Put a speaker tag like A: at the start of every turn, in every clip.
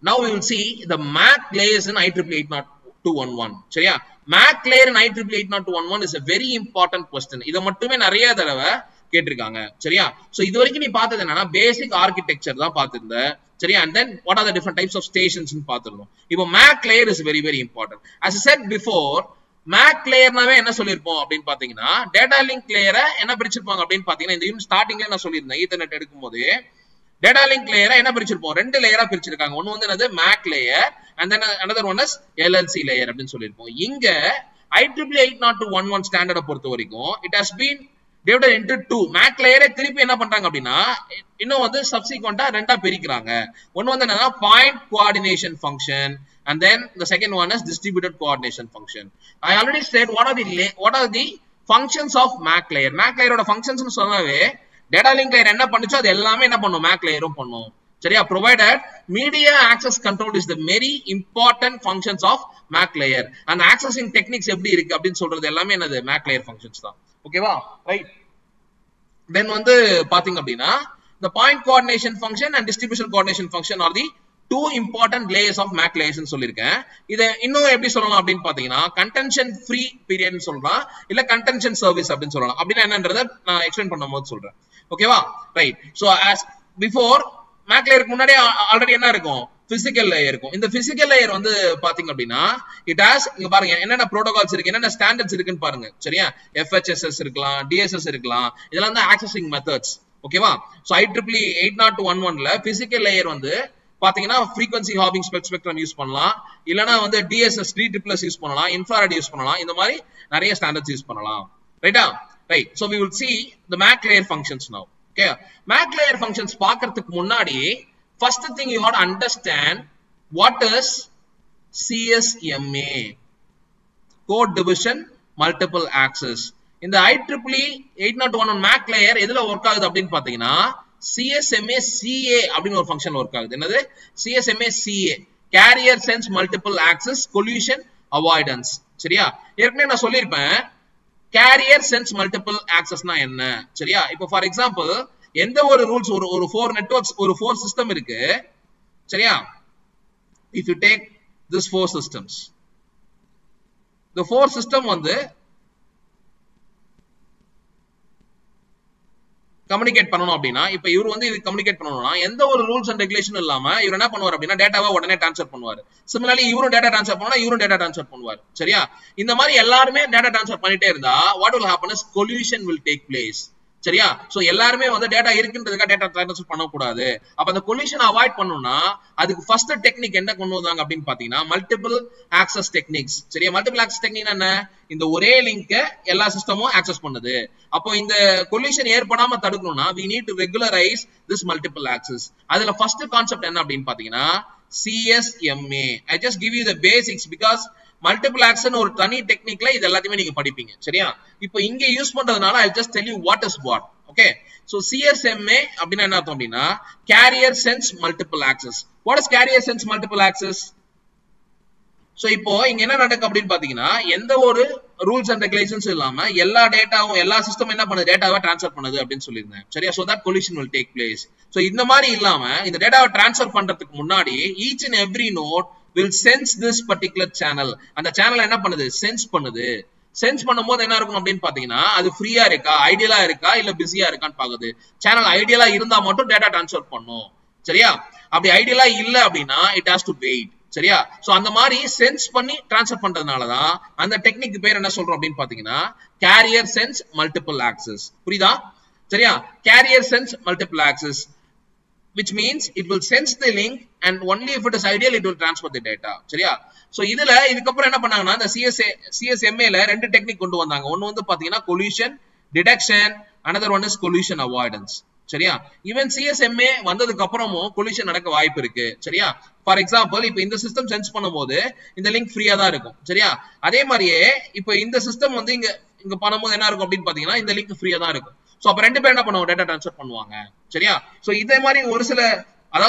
A: now we will see the MAC layers in IEEE 80211 சரியா MAC layer in IEEE 80211 is a very important question இத மட்டுமே நிறைய தடவை கேட்டிருக்காங்க சரியா சோ இது வரைக்கும் நீ பார்த்தது என்னன்னா பேசிக் ஆர்கிடெக்சர் தான் பார்த்திருந்த சரியா and then what are the different types of stations பார்த்திருந்தோம் இப்போ MAC layer is very very important as said before MAC லேயர்னாவே என்ன சொல்லியிருப்போம் அப்படின்னு பாத்தீங்கன்னா டேட்டா லிங்க் லேயரை என்ன பிரிச்சிருப்பாங்க அப்படின்னு பாத்தீங்கன்னா இந்த யூனிட் ஸ்டார்டிங்ல நான் சொல்லியிருந்தேன் ஈத்தர்நெட் எடுக்கும்போது டேட்டா லிங்க் லேயரை என்ன பிரிச்சிருப்போம் ரெண்டு லேயரா பிரிச்சிருக்காங்க ஒன்னு வந்து என்னது MAC layer and then another one is LLC layer அப்படின்னு சொல்லியிருப்போம் இங்க I triple eight not two one one ஸ்டாண்டர்டை பொறுத்த வரைக்கும் it has been divided into two MAC லேயரே திருப்பி என்ன பண்றாங்க அப்படின்னா இன்னும் வந்து சப்சிக்வெண்டா ரெண்டா பிரிக்கிறாங்க ஒன்னு வந்து என்னன்னா point coordination function and then the second one is distributed coordination function i already said what are the what are the functions of mac layer mac layer ஓட functions னு சொன்னாவே டேட்டா லிங்க் லேயர் என்ன பண்ணுச்சோ அது எல்லாமே என்ன பண்ணும் make லேயரும் பண்ணும் சரியா provided media access control is the very important functions of mac layer and accessing techniques எப்படி இருக்கு அப்படின்னு சொல்றது எல்லாமே என்னது மேக் லேயர் functions தான் ஓகேவா ரைட் தென் வந்து பாத்தீங்க அப்படின்னா the point coordination function and distribution coordination function are the two important layers of MAC layers சொல்லியிருக்கேன் இதை இன்னும் எப்படி சொல்லலாம் அப்படின்னு பாத்தீங்கன்னா கன்டென்ஷன் ஃப்ரீ பீரியட் சொல்லலாம் இல்ல கன்டென்ஷன் சர்வீஸ் அப்படின்னு சொல்லலாம் அப்படின்னா என்னன்றத நான் எக்ஸ்பிளைன் பண்ணும்போது சொல்றேன் ஓகேவா right so as before MAC லேயருக்கு முன்னாடி ஆல்ரெடி என்ன இருக்கும் பிசிக்கல் லேயர் இருக்கும் இந்த பிசிக்கல் லேயர் வந்து பாத்தீங்க அப்படின்னா இட் ஹாஸ் இங்க பாருங்க என்னென்ன ப்ரோட்டோகால்ஸ் இருக்கு என்னென்ன ஸ்டாண்டர்ட்ஸ் இருக்குன்னு பாருங்க சரியா எஃப்ஹெச்எஸ்எஸ் இருக்கலாம் டிஎஸ்எஸ் இருக்கலாம் இதெல்லாம் தான் ஆக்சஸிங் மெத்தட்ஸ் ஓகேவா so I triple eight nought one ஒன்ல பிசிக்கல் லேயர் வந்து பாத்தீங்கன்னா ஃப்ரீக்வன்சி ஹாபிங் ஸ்பெக்ட்ரம் யூஸ் பண்ணலாம் இல்லனா வந்து டிஎஸ்எஸ் த்ரீ ட்ரிபிள்எஸ் யூஸ் பண்ணலாம் இன்ஃப்ராரெட் யூஸ் பண்ணலாம் இந்த மாதிரி நிறைய ஸ்டாண்டர்ட்ஸ் யூஸ் பண்ணலாம் ரைட்டா right so we will see the MAC layer functions now okay MAC layer functions பார்க்கறதுக்கு முன்னாடி first thing you had understand what is CSMA code division multiple access இந்த ஐ triple eight nought one one MAC layer எதுல work ஆகுது அப்படின்னு பாத்தீங்கன்னா CSMA CA அப்படின்னு ஒரு function work ஆகுது என்னது CSMA CA carrier sense multiple access collision avoidance சரியா ஏற்கனவே நான் சொல்லியிருப்பேன் கேரியர் சென்ஸ் மல்டிபிள் ஆக்சஸ்னா என்ன சரியா இப்போ ஃபார் எக்ஸாம்பிள் எந்த ஒரு ரூல்ஸ் ஒரு ஒரு ஃபோர் நெட்ஒர்க்ஸ் ஒரு ஃபோர் சிஸ்டம் இருக்கு சரியா if you take this four systems இந்த ஃபோர் சிஸ்டம் வந்து கம்யூனிகேட் பண்ணணும் அப்படின்னா இப்ப இவர் வந்து இது கம்யூனிகேட் பண்ணணும்னா எந்த ஒரு ரூல்ஸ் அண்ட் ரெகுலேஷன் இல்லாம இவர் என்ன பண்ணுவார் அப்படின்னா டேட்டாவை உடனே ட்ரான்ஸ்ஃபர் பண்ணுவார் சிமிலர்லி இவரும் டேட்டா ட்ரான்ஸ்ஃபர் பண்ணா இவரும் டேட்டா ட்ரான்ஸ்ஃபர் பண்ணுவார் சரியா இந்த மாதிரி எல்லாருமே டேட்டா ட்ரான்ஸ்ஃபர் பண்ணிட்டே இருந்தா what will happen is collision will take place சரியா சோ எல்லாருமே வந்து டேட்டா இருக்குன்றதுக்காக டேட்டா ட்ரான்ஸ்ஃபர் பண்ணக்கூடாது அப்ப அந்த கொல்யூஷன் அவாய்ட் பண்ணணும்னா அதுக்கு ஃபர்ஸ்ட் டெக்னிக் என்ன கொண்டு வந்தாங்க அப்படின்னு பாத்தீங்கன்னா மல்டிபிள் ஆக்சஸ் டெக்னிக்ஸ் சரியா மல்டிபிள் ஆக்சஸ் டெக்னிக் என்ன இந்த ஒரே லிங்க எல்லா சிஸ்டமும் ஆக்சஸ் பண்ணுது அப்போ இந்த கொல்யூஷன் ஏற்படாம தடுக்கணும்னா we need to regularise this multiple access அதுல ஃபர்ஸ்ட் கான்செப்ட் என்ன அப்படின்னு பாத்தீங்கன்னா CSMA I just give you the basics because multiple action ஒரு தனி டெக்னிக்ல இது எல்லாத்தையுமே நீங்க படிப்பீங்க சரியா இப்போ இங்க யூஸ் பண்றதுனால I just tell you what is what okay so CSMA அப்படின்னா என்ன அர்த்தம் அப்படின்னா carrier sense multiple access what is carrier sense multiple access so இப்போ இங்க என்ன நடக்கு அப்படின்னு பாத்தீங்கன்னா எந்த ஒரு ரூல்ஸ் அண்ட் ரெகுலேஷன்ஸ் இல்லாம எல்லா டேட்டாவும் எல்லா சிஸ்டம் என்ன பண்ணுது டேட்டாவை டிரான்ஸ்ஃபர் பண்ணுது அப்படின்னு சொல்லியிருந்தேன் சரியா so that collision will take place so இந்த மாதிரி இல்லாம இந்த டேட்டாவை டிரான்ஸ்ஃபர் பண்றதுக்கு முன்னாடி each and every node will sense this particular channel அந்த சேனல் என்ன பண்ணுது சென்ஸ் பண்ணுது சென்ஸ் பண்ணும்போது என்ன இருக்கும் அப்படின்னு பாத்தீங்கன்னா அது ஃப்ரீயா இருக்கா ஐடியலா இருக்கா இல்ல பிஸியா இருக்கான்னு பாக்குது சேனல் ஐடியலா இருந்தா மட்டும் டேட்டா டிரான்ஸ்ஃபர் பண்ணும் சரியா அப்படி ஐடியலா இல்ல அப்படின்னா இட் ஹாஸ் டு வெயிட் சரியா சோ அந்த மாதிரி சென்ஸ் பண்ணி டிரான்ஸ்ஃபர் பண்றதுனாலதான் அந்த டெக்னிக் பேர் என்ன சொல்றோம் அப்படின்னு பாத்தீங்கன்னா கேரியர் சென்ஸ் மல்டிபிள் ஆக்சஸ் புரியுதா சரியா carrier sense multiple access which means it will sense the link and only if it is ideal it will transfer the data சரியா சோ இதுல இதுக்கப்புறம் என்ன பண்ணாங்கன்னா இந்த சிஎஸ்ஏ சிஎஸ்எம்ஏல ரெண்டு டெக்னிக் கொண்டு வந்தாங்க ஒன்னு வந்து பாத்தீங்கன்னா collision detection another one is collision avoidance சரியா ஈவன் சிஎஸ்எம்ஏ வந்ததுக்கு அப்புறமும் கொல்யூஷன் நடக்க வாய்ப்பு இருக்கு சரியா ஃபார் எக்ஸாம்பிள் இப்போ இந்த சிஸ்டம் சென்ஸ் பண்ணும்போது இந்த லிங்க் ஃப்ரீயா தான் இருக்கும் சரியா அதே மாதிரியே இப்போ இந்த சிஸ்டம் வந்து இங்க இங்க பண்ணும்போது என்ன இருக்கும் அப்படின்னு பாத்தீங்கன்னா இந்த லிங்க் ஃப்ரீயா தான் இருக்கும் சோ அப்ப ரெண்டு பேர் என்ன பண்ணுவாங்க டேட்டா ட்ரான்ஸ்ஃபர் பண்ணுவாங்க சரியா சோ இதே மாதிரி ஒரு சில அதாவது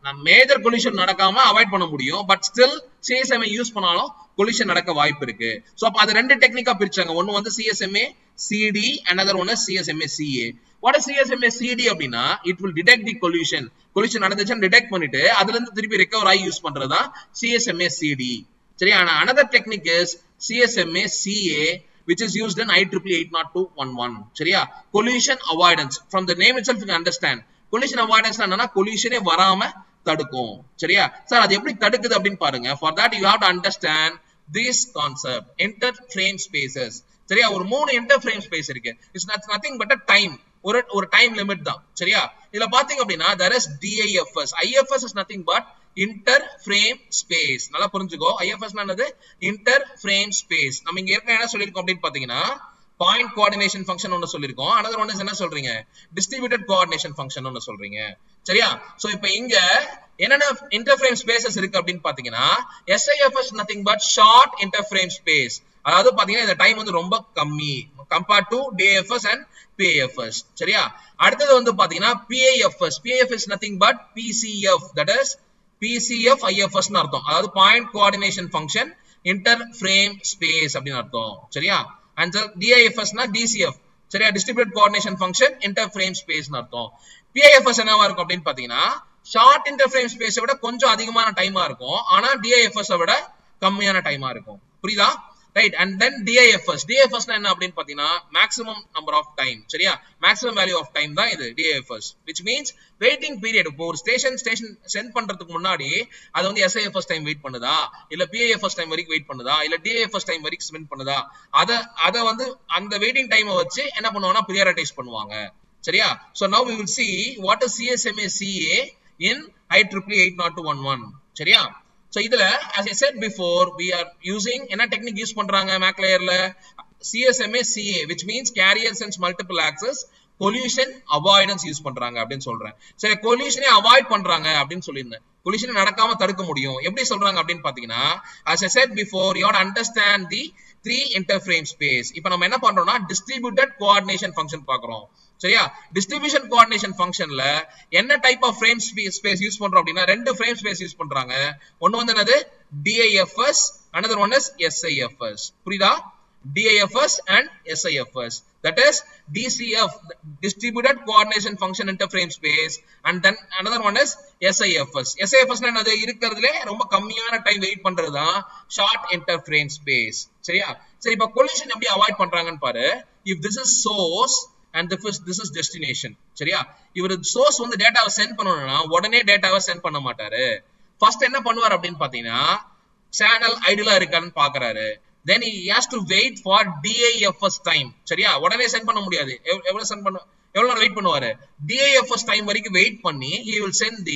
A: மேஜர் கொலிஷன் நடக்காம அவாய்ட் பண்ண முடியும் பட் ஸ்டில் சிஎஸ்எம்ஏ யூஸ் பண்ணாலும் கொலிஷன் நடக்க வாய்ப்பு இருக்கு சோ அப்ப அது ரெண்டு டெக்னிக்கா பிரிச்சாங்க ஒன்னு வந்து சிஎஸ்எம்ஏ சிடி another ஒன்னு CSMA CA what is CSMA CD அப்படின்னா it will detect the collision collision நடந்துச்சுன்னு டிடெக்ட் பண்ணிட்டு அதுல இருந்து திருப்பி ரெக்கவர் ஆகி யூஸ் பண்றதா சிஎஸ்எம்ஏ சிடி சரி ஆனா another technique is CSMA CA which is used in IEEE 80211 சரியா collision avoidance from the name itself you can understand collision avoidance என்னன்னா collision வராம தடுக்கும் சரியா சார் அது எப்படி தடுக்குது அப்படின்னு பாருங்க for that you have to understand this concept inter frame spaces சரியா ஒரு மூணு இன்டர் ஃப்ரேம் ஸ்பேஸ் இருக்கு இட்ஸ் நத்திங் பட் டைம் ஒரு ஒரு டைம் லிமிட் தான் சரியா இதுல பாத்தீங்க அப்படின்னா there is DIFS IFS is nothing but inter frame space நல்லா புரிஞ்சுக்கோ ஐஎஃப்எஸ் என்னது இன்டர் ஃப்ரேம் ஸ்பேஸ் நம்ம இங்க ஏற்கனவே என்ன சொல்லிருக்கோம் அப்படின்னு பாத்தீங்கன்னா பாயிண்ட் கோஆர்டினேஷன் ஃபங்க்ஷன் ஒன்னு சொல்லிருக்கோம் அனதர் ஒன் என்ன சொல்றீங்க டிஸ்ட்ரிபியூட்டட் கோஆர்டினேஷன் ஃபங்க்ஷன் ஒன்னு சொல்றீங்க சரியா சோ இப்போ இங்க என்னென்ன இன்டர்ஃப்ரேம் ஸ்பேசஸ் இருக்கு அப்படின்னு பாத்தீங்கன்னா SIFS nothing but short interframe space அதாவது பாத்தீங்கன்னா இந்த டைம் வந்து ரொம்ப கம்மி compared to DFS and PAFS சரியா அடுத்தது வந்து பாத்தீங்கன்னா PAFS PAFS nothing but PCF that is PCF IFS அர்த்தம் அதாவது point coordination function inter frame space அப்படின்னு அர்த்தம் சரியா அண்ட் டிஐஎஃப்எஸ்னா டிசிஎஃப் சரியா distribute coordination function inter frame space அர்த்தம் பிஐஎஃப்எஸ் என்னவா இருக்கும் அப்படின்னு பாத்தீங்கன்னா ஷார்ட் இன்டர் ஃப்ரேம் ஸ்பேஸை விட கொஞ்சம் அதிகமான டைமா இருக்கும் ஆனா டிஐஎஃப்எஸ் விட கம்மியான டைமா இருக்கும் புரியுதா right and then DIFS DIFS என்ன அப்படின்னு பாத்தீங்கன்னா மேக்ஸிமம் நம்பர் ஆஃப் டைம் சரியா மேக்ஸிமம் வேல்யூ ஆஃப் டைம் தான் இது DIFS which means waiting period இப்போ ஒரு ஸ்டேஷன் ஸ்டேஷன் சென்ட் பண்றதுக்கு முன்னாடி அது வந்து எஸ்ஐஎஃப்எஸ் டைம் வெயிட் பண்ணுதா இல்ல பிஐஎஃப்எஸ் டைம் வரைக்கும் வெயிட் பண்ணுதா இல்ல டிஐஎஃப்எஸ் டைம் வரைக்கும் ஸ்பெண்ட் பண்ணுதா அத அத வந்து அந்த வெயிட்டிங் டைமை வச்சு என்ன பண்ணுவாங்கன்னா ப்ரியாரிட்டைஸ் பண்ணுவாங்க சரியா so now we will see what is CSMA CA in I triple eight not two one one சரியா சோ இதுல as I said before we are using என்ன டெக்னிக் யூஸ் பண்றாங்க மேக் லேயர்ல CSMA CA which means carrier sense multiple access collision avoidance use பண்றாங்க அப்படின்னு சொல்றேன் சரி கொல்யூஷனே avoid பண்றாங்க அப்படின்னு சொல்லியிருந்தேன் கொல்யூஷன் நடக்காம தடுக்க முடியும் எப்படி சொல்றாங்க அப்படின்னு பாத்தீங்கன்னா as I said before you have to understand the three interframe space இப்போ நம்ம என்ன பண்றோம்னா டிஸ்ட்ரிபியூட்டட் கோஆர்டினேஷன் ஃபங்க்ஷன் பாக்குறோம் சரியா டிஸ்ட்ரிபியூஷன் கோஆர்டினேஷன் ஃபங்க்ஷன்ல என்ன type of frame space use பண்றோம் அப்படின்னா ரெண்டு ஃப்ரேம் ஸ்பேஸ் யூஸ் பண்றாங்க ஒன்னு வந்து என்னது DIFS another one is SIFS புரியுதா DIFS and SIFS. That is DCF, Distributed Coordination Function Interframe Space, and then another one is SIFS. SIFS என்னது இருக்கிறதுலே ரொம்ப கம்மியான டைம் வெயிட் பண்றதுதான் ஷார்ட் இன்டர்ஃப்ரேம் ஸ்பேஸ் சரியா சரி இப்ப கொலிஷன் எப்படி அவாய்ட் பண்றாங்கன்னு பாரு if this is source and this is this is destination சரியா இவர் சோர்ஸ் வந்து டேட்டாவை சென்ட் பண்ணணும்னா உடனே டேட்டாவை சென்ட் பண்ண மாட்டாரு ஃபர்ஸ்ட் என்ன பண்ணுவார் அப்படின்னு பாத்தீங்கன்னா சேனல் ஐடியலா இருக்கான்னு பாக்குறாரு தென் he has to wait for DIFS time சரியா உடனே சென்ட் பண்ண முடியாது எவ்- எவ்வளவு சென்ட் பண்ண எவ்வளவு நேரம் வெயிட் பண்ணுவாரு DIFS டைம் வரைக்கும் வெயிட் பண்ணி he will send the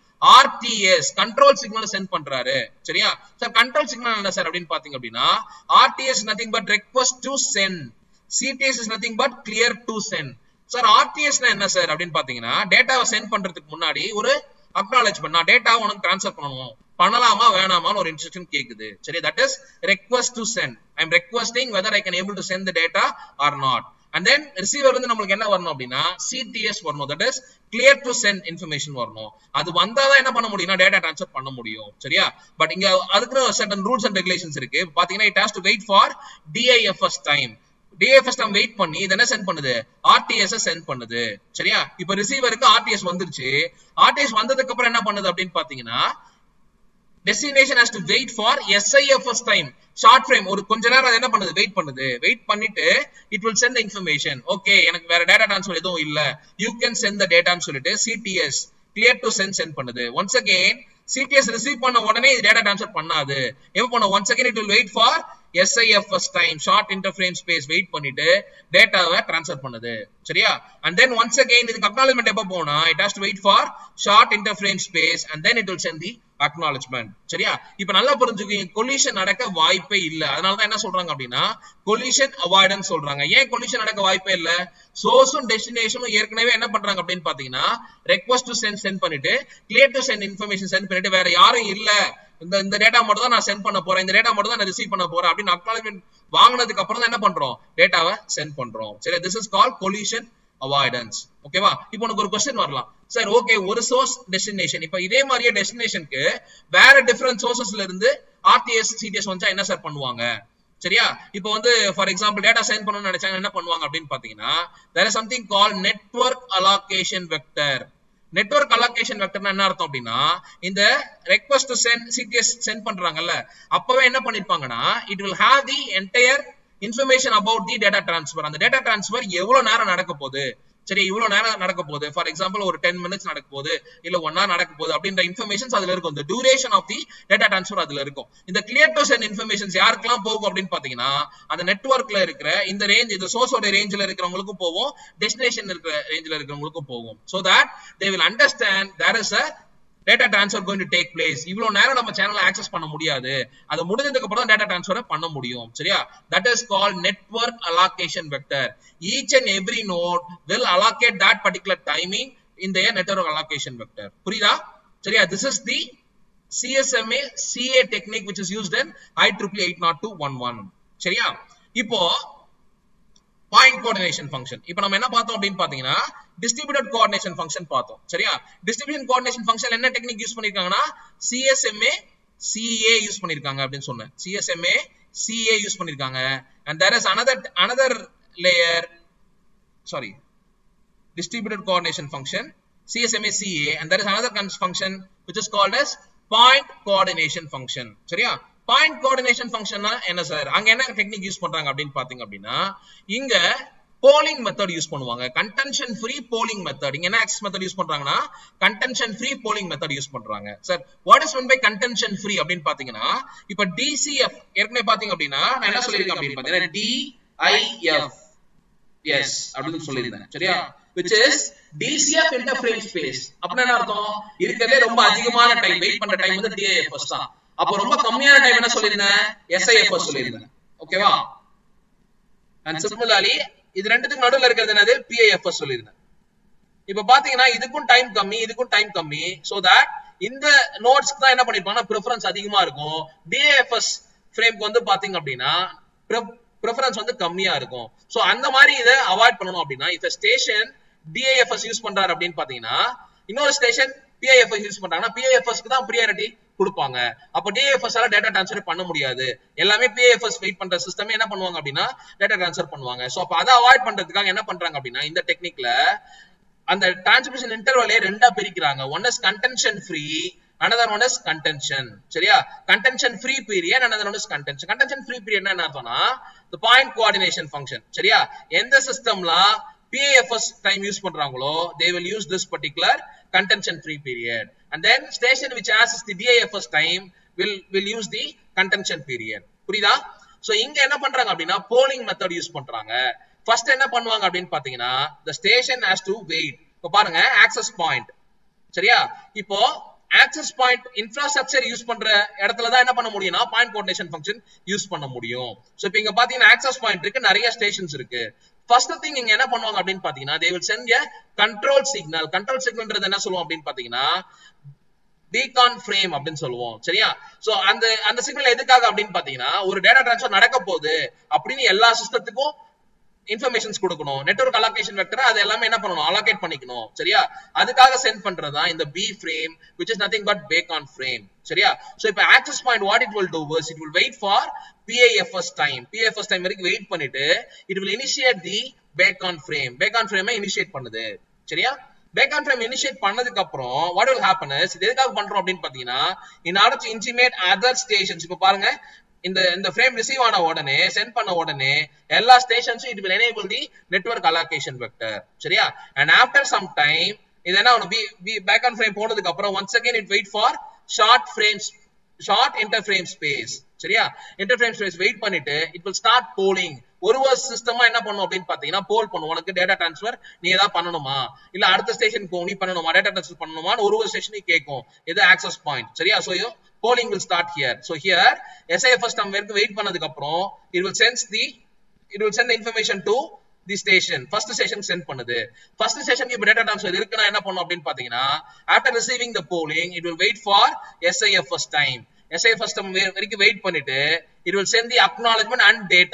A: RTS control signal send பண்றாரு சரியா சார் கண்ட்ரோல் சிக்னல் என்ன சார் அப்படின்னு பாத்தீங்க அப்படின்னா RTS nothing but request to send CTS is nothing but clear to send sir ஆர்டிஎஸ்னா என்ன சார் அப்படின்னு பாத்தீங்கன்னா டேட்டாவை சென்ட் பண்றதுக்கு முன்னாடி ஒரு அக்னாலேஜ்மெண்ட் நான் டேட்டா உனக்கு ட்ரான்ஸ்ஃபர் பண்ணணும் பண்ணலாமா வேணாமான்னு ஒரு இன்ஸ்ட்ரக்ஷன் கேக்குது சரி that is request to send I am requesting whether I can able to send the data or not and then receiver வந்து நம்மளுக்கு என்ன வரணும் அப்படின்னா சிடிஎஸ் வரணும் that is clear to send information வரணும் அது வந்தாதான் என்ன பண்ண முடியும்னா டேட்டா ட்ரான்ஸ்ஃபர் பண்ண முடியும் சரியா பட் இங்க அதுக்கு சர்டன் ரூல்ஸ் அண்ட் ரெகுலேஷன்ஸ் இருக்கு பாத்தீங்கன்னா it has to wait for DIFS time DFS time wait பண்ணி இது என்ன சென்ட் பண்ணுது ஆர்டிஎஸ் சென்ட் பண்ணுது சரியா இப்ப ரிசீவருக்கு ஆர்டிஎஸ் வந்துருச்சு ஆர்டிஎஸ் வந்ததுக்கு அப்புறம் என்ன பண்ணுது அப்படின்னு பாத்தீங்கன்னா destination has to wait for SIFS time short frame ஒரு கொஞ்ச நேரம் அது என்ன பண்ணுது வெயிட் பண்ணுது வெயிட் பண்ணிட்டு it will send information okay எனக்கு வேற டேட்டா ட்ரான்ஸ்ஃபர் எதுவும் இல்ல யூ கேன் சென்ட் த டேட்டான்னு சொல்லிட்டு CTS clear to send send பண்ணுது ஒன்ஸ் அகைன் சிடிஎஸ் ரிசீவ் பண்ண உடனே இது டேட்டா ட்ரான்ஸ்ஃபர் பண்ணாது எப்ப பண்ண once again it will wait for SIFS time short interference space wait பண்ணிட்டு டேட்டாவை ட்ரான்ஸ்ஃபர் பண்ணுது சரியா அண்ட் தென் ஒன்ஸ் அகைன் இதுக்கு அக்னாலஜ்மெண்ட் எப்போ போனா it has to wait for short interference space and then it will send the acknowledgement சரியா இப்ப நல்லா புரிஞ்சுக்கோங்க கொலிஷன் நடக்க வாய்ப்பே இல்ல அதனால தான் என்ன சொல்றாங்க அப்படின்னா கொலிஷன் அவாய்டன்ஸ் சொல்றாங்க ஏன் கொலிஷன் நடக்க வாய்ப்பே இல்ல சோர்ஸும் டெஸ்டினேஷனும் ஏற்கனவே என்ன பண்றாங்க அப்படின்னு பாத்தீங்கன்னா ரெக்வஸ்ட் டு சென்ட் சென்ட் பண்ணிட்டு clear to send information send பண்ணிட்டு வேற யாரும் இல்ல இந்த இந்த டேட்டா மட்டும் தான் நான் சென்ட் பண்ண போறேன் இந்த டேட்டா மட்டும் தான் நான் ரிசீவ் பண்ண போறேன் அப்படின்னு அக்னாலஜ்மெண்ட் வாங்கினதுக்கு அப்புறம் தான் என்ன பண்றோம் டேட்டாவை சென்ட் பண்றோம் சரி this is call collision avoidance ஓகேவா இப்போ உனக்கு ஒரு கொஸ்டின் வரலாம் சார் ஓகே ஒரு சோர்ஸ் டெஸ்டினேஷன் இப்ப இதே மாதிரியே டெஸ்டினேஷனுக்கு வேற டிஃபரெண்ட் சோர்சஸ்ல இருந்து ஆர்டிஎஸ் சிடிஎஸ் வந்தா என்ன சார் பண்ணுவாங்க சரியா இப்போ வந்து ஃபார் எக்ஸாம்பிள் டேட்டா சென்ட் பண்ணணும்னு நினைச்சாங்க என்ன பண்ணுவாங்க அப்படின்னு பாத்தீங்கன்னா there is something call network allocation vector network allocation வெக்டர்னா என்ன அர்த்தம் அப்படின்னா இந்த request to send CTS send பண்றாங்கல்ல அப்பவே என்ன பண்ணிருப்பாங்கன்னா it will have the entire information about the data transfer அந்த டேட்டா டிரான்ஸ்ஃபர் எவ்வளவு நேரம் நடக்க போகுது சரி இவ்வளவு நேரம் நடக்க போகுது ஃபார் எக்ஸாம்பிள் ஒரு டென் மினிட்ஸ் நடக்க போகுது இல்ல ஒன் ஹவர் நடக்க போகுது அப்படின்ற இன்ஃபர்மேஷன்ஸ் அதுல இருக்கும் இந்த duration of the data transfer அதுல இருக்கும் இந்த கிளியர் டு சென்ட் இன்ஃபர்மேஷன்ஸ் யாருக்கெல்லாம் போகும் அப்படின்னு பாத்தீங்கன்னா அந்த நெட்வொர்க்ல இருக்கிற இந்த ரேஞ்ச் இந்த சோர்ஸோட ரேஞ்சில் இருக்கிறவங்களுக்கும் போகும் டெஸ்டினேஷன் இருக்கிற ரேஞ்சில் இருக்கிறவங்களுக்கும் போகும் so that they will understand there is a data transfer going to take place இவ்வளவு நேரம் நம்ம சேனலை ஆக்சஸ் பண்ண முடியாது அது முடிஞ்சதுக்கு அப்புறம் டேட்டா டிரான்ஸ்ஃபர் பண்ண முடியும் சரியா that is call network allocation vector each and every node will allocate that particular timing இந்த நெட்வொர்க் அலாகேஷன் வெக்டர் புரியுதா சரியா this is the CSMA CA technique which is used in I triple eight not two one one சரியா இப்போ point coordination function இப்போ நம்ம என்ன பார்த்தோம் அப்படின்னு பாத்தீங்கன்னா டிஸ்ட்ரிபியூட்டட் கோஆர்டினேஷன் ஃபங்க்ஷன் பார்த்தோம் சரியா டிஸ்ட்ரிபியூஷன் கோஆர்டினேஷன் ஃபங்க்ஷன் என்ன டெக்னிக் யூஸ் பண்ணிருக்காங்கன்னா சிஎஸ்எம்ஏ சிஏ யூஸ் பண்ணிருக்காங்க அப்படின்னு சொன்னேன் சிஎஸ்எம்ஏ சிஏ யூஸ் பண்ணிருக்காங்க and there is another another layer sorry distributed coordination function CSMA CA and there is another function which is called as point coordination function சரியா point coordination ஃபங்க்ஷன்னா என்ன sir அங்க என்ன technique use பண்றாங்க அப்படின்னு பாத்தீங்க அப்படின்னா இங்க போலிங் மெத்தட் யூஸ் பண்ணுவாங்க கன்டென்ஷன் ஃப்ரீ போலிங் மெத்தட் இங்க என்ன ஆக்சஸ் மெத்தட் யூஸ் பண்றாங்கன்னா contention free polling method use பண்றாங்க sir what is one by contention free அப்படின்னு பாத்தீங்கன்னா இப்ப டிசிஎஃப் ஏற்கனவே பாத்தீங்க அப்படின்னா நான் என்ன சொல்லியிருக்கேன் அப்படின்னு பாத்தீங்கன்னா டிஐஎஃப் எஸ் அப்படின்னு சொல்லியிருந்தேன் சரியா which is DCF interframe space அப்படின்னா என்ன அர்த்தம் இருக்கிறதே ரொம்ப அதிகமான டைம் வெயிட் பண்ற டைம் வந்து DIFS தான் அப்போ ரொம்ப கம்மியான டைம் என்ன சொல்லியிருந்தேன் SIFS சொல்லியிருந்தேன் ஓகேவா அண்ட் சிமிலர்லி இது ரெண்டுத்துக்கு நடுவுல இருக்கிறது என்னது PIFS சொல்லியிருந்தேன் இப்ப பாத்தீங்கன்னா இதுக்கும் டைம் கம்மி இதுக்கும் டைம் கம்மி சோ தட் இந்த நோட்ஸ்க்கு தான் என்ன பண்ணிருப்பாங்கன்னா ப்ரிஃபரன்ஸ் அதிகமா இருக்கும் DIFS ஃப்ரேம்க்கு வந்து பாத்தீங்க அப்படின்னா ப்ரிஃபரன்ஸ் வந்து கம்மியா இருக்கும் சோ அந்த மாதிரி இதை அவாய்ட் பண்ணணும் அப்படின்னா இப்ப ஸ்டேஷன் டிஐஎஃப்எஸ் யூஸ் பண்றாரு அப்படின்னு பாத்தீங்கன்னா இன்னொரு ஸ்டேஷன் பிஐஎஃப்எஸ் யூஸ் பண்றாங்கன்னா பிஐஎஃப்எஸ்க்கு தான் ப்ரியாரிட்டி கொடுப்பாங்க அப்ப டிஐஎஃப்எஸ் ஆல டேட்டா ட்ரான்ஸ்ஃபர் பண்ண முடியாது எல்லாமே பிஐஎஃப்எஸ் வெயிட் பண்ற சிஸ்டமே என்ன பண்ணுவாங்க அப்படின்னா டேட்டா ட்ரான்ஸ்ஃபர் பண்ணுவாங்க சோ அப்ப அதை அவாய்ட் பண்றதுக்காக என்ன பண்றாங்க அப்படின்னா இந்த டெக்னிக்ல அந்த டிரான்ஸ்மிஷன் இன்டர்வலே ரெண்டா பிரிக்கிறாங்க one is contention free another one is contention சரியா contention free period another one is contention contention free period என்ன அர்த்தம்னா the point coordination function சரியா எந்த சிஸ்டம்ல PAFS டைம் யூஸ் பண்றாங்களோ they will use this particular contention free period and then station which has the DIFS time will will use the contention period புரியுதா so இங்க என்ன பண்றாங்க அப்படின்னா போலிங் மெத்தட் யூஸ் பண்றாங்க ஃபர்ஸ்ட் என்ன பண்ணுவாங்க அப்படின்னு பாத்தீங்கன்னா the station has to wait இப்போ பாருங்க access point சரியா இப்போ ஆக்சஸ் பாயிண்ட் இன்ஃப்ராஸ்ட்ரக்சர் யூஸ் பண்ற இடத்துல தான் என்ன பண்ண முடியும்னா பாயிண்ட் கோஆர்டினேஷன் ஃபங்க்ஷன் யூஸ் பண்ண முடியும் சோ இப்போ இங்க பாத்தீங்கன்னா ஆக்சஸ் பாயிண்ட் இருக்கு நிறைய ஸ்டேஷன்ஸ் இருக்கு ஃபர்ஸ்ட் திங் இங்க என்ன பண்ணுவாங்க அப்படின்னு பாத்தீங்கன்னா they will send a control signal control சிக்னல்ன்றது என்ன சொல்லுவோம் அப்படின்னு பாத்தீங்கன்னா பீகான் ஃப்ரேம் அப்படின்னு சொல்லுவோம் சரியா சோ அந்த அந்த சிக்னல் எதுக்காக அப்படின்னு பாத்தீங்கன்னா ஒரு டேட்டா டிரான்ஸ்ஃபர் நடக்க போகுது அப்படின்னு எல்லா சிஸ்டத்துக்கும் இன்ஃபர்மேஷன்ஸ் கொடுக்கணும் நெட்வொர்க் அலோகேஷன் வெக்டர் அது எல்லாமே என்ன பண்ணணும் அலோகேட் பண்ணிக்கணும் சரியா அதுக்காக சென்ட் பண்றது தான் இந்த B frame which is nothing but beacon frame சரியா சோ இப்போ access point what it will do was it will wait for PIFS time PIFS time வரைக்கும் வெயிட் பண்ணிட்டு it will initiate the beacon frame beacon ஃப்ரேமை initiate பண்ணுது சரியா Bacon frame initiate பண்ணதுக்கு அப்புறம் what will happen is இது எதுக்காக பண்றோம் அப்படின்னு பாத்தீங்கன்னா in order to intimate other stations இப்போ பாருங்க இந்த இந்த ஃப்ரேம் ரிசீவ் ஆன உடனே சென்ட் பண்ண உடனே எல்லா ஸ்டேஷன்ஸும் it will enable the network allocation vector சரியா அண்ட் ஆஃப்டர் சம் டைம் இது என்ன B B beacon frame போனதுக்கு அப்புறம் once again it wait for short frames short interframe space சரியா இன்டர்ஃப்ரேம் ஸ்பேஸ் வெயிட் பண்ணிட்டு இட் வில் ஸ்டார்ட் போலிங் ஒரு ஒரு சிஸ்டமா என்ன பண்ணும் அப்படின்னு பாத்தீங்கன்னா போல் பண்ணும் உனக்கு டேட்டா டிரான்ஸ்ஃபர் நீ ஏதாவது பண்ணணுமா இல்ல அடுத்த ஸ்டேஷன் போ நீ பண்ணணுமா டேட்டா டிரான்ஸ்ஃபர் பண்ணணுமான்னு ஒரு ஒரு ஸ்டேஷனையும் கேட்கும் இது ஆக்சஸ் பாயிண்ட் சரியா so polling will start here. So here, SIFS term வரைக்கும் வெயிட் பண்ணதுக்கு அப்புறம் it will send the it will send the information to the station first station send பண்ணுது ஃபர்ஸ்ட் ஸ்டேஷனுக்கு இப்போ டேட்டா ட்ரான்ஸ்ஃபர் இருக்குன்னா என்ன பண்ணும் அப்படின்னு பாத்தீங்கன்னா after receiving the polling it will wait for SIFS time SIFS time வரைக்கும் வெயிட் பண்ணிட்டு it will send the acknowledgement and data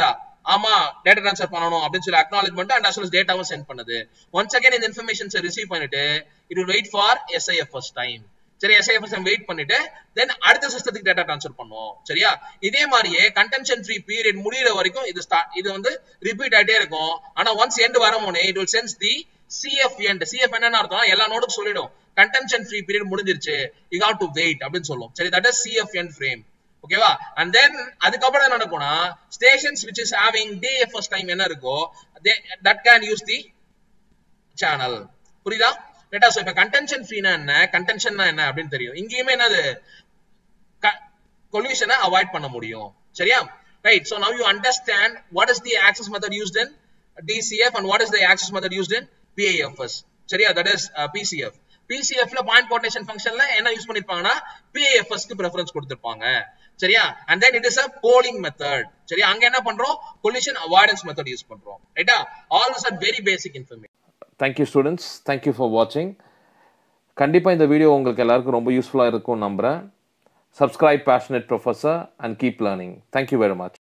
A: ஆமா டேட்டா ட்ரான்ஸ்ஃபர் பண்ணணும் அப்படின்னு சொல்லி அக்னாலஜ்மெண்ட் அண்ட் அஸ் டேட்டாவும் சென்ட் பண்ணுது ஒன்ஸ் அகைன் இந்த இன்ஃபர்மேஷன்ஸ் ரிசீவ் பண்ணிட்டு it will wait for SIFS time சரி எஸ்ஐஎஃப்எஸ் வெயிட் பண்ணிட்டு தென் அடுத்த சிஸ்டத்துக்கு டேட்டா ட்ரான்ஸ்ஃபர் பண்ணுவோம் சரியா இதே மாதிரியே கண்டென்ஷன் ஃப்ரீ பீரியட் முடியிற வரைக்கும் இது ஸ்டார்ட் இது வந்து ரிப்பீட் ஆயிட்டே இருக்கும் ஆனா ஒன்ஸ் எண்ட் வரமோனே it will sense the CF end CF என்னன்னு அர்த்தம் எல்லா நோடுக்கும் சொல்லிடும் கண்டென்ஷன் ஃப்ரீ பீரியட் முடிஞ்சிருச்சு யூ ஹாவ் டு வெயிட் அப்படின்னு சொல்லும் சரி that is CF end frame ஓகேவா அண்ட் தென் அதுக்கப்புறம் என்ன நடக்கும்னா stations which is having DFS time என்ன இருக்கோ that can use the channel புரியுதா லேட்டா இப்ப கண்டென்ஷன் ஃப்ரீனா என்ன கண்டென்ஷன்னா என்ன அப்படின்னு தெரியும் இங்கேயுமே என்னது கொல்யூஷனை அவாய்ட் பண்ண முடியும் சரியா right so now you understand what is the access method used in DCF and what is the access method used in PIFS சரியா தட் இஸ் பிசிஎஃப் பிசிஎஃப்ல பாயிண்ட் கோஆர்டினேஷன் ஃபங்க்ஷன்ல என்ன யூஸ் பண்ணிருப்பாங்கன்னா பிஐஎஃப்எஸ்க்கு ப்ரெஃபரன்ஸ் கொடுத்திருப்பாங்க சரியா and then it is a polling method சரியா அங்க என்ன பண்றோம் கொலிஷன் அவாய்டன்ஸ் மெத்தட் யூஸ் பண்றோம் ரைட்டா all this are very basic information
B: thank you students thank you for வாட்சிங் கண்டிப்பாக இந்த வீடியோ உங்களுக்கு எல்லாருக்கும் ரொம்ப யூஸ்ஃபுல்லாக இருக்கும் நம்புகிறேன் subscribe passionate professor and keep learning thank you very much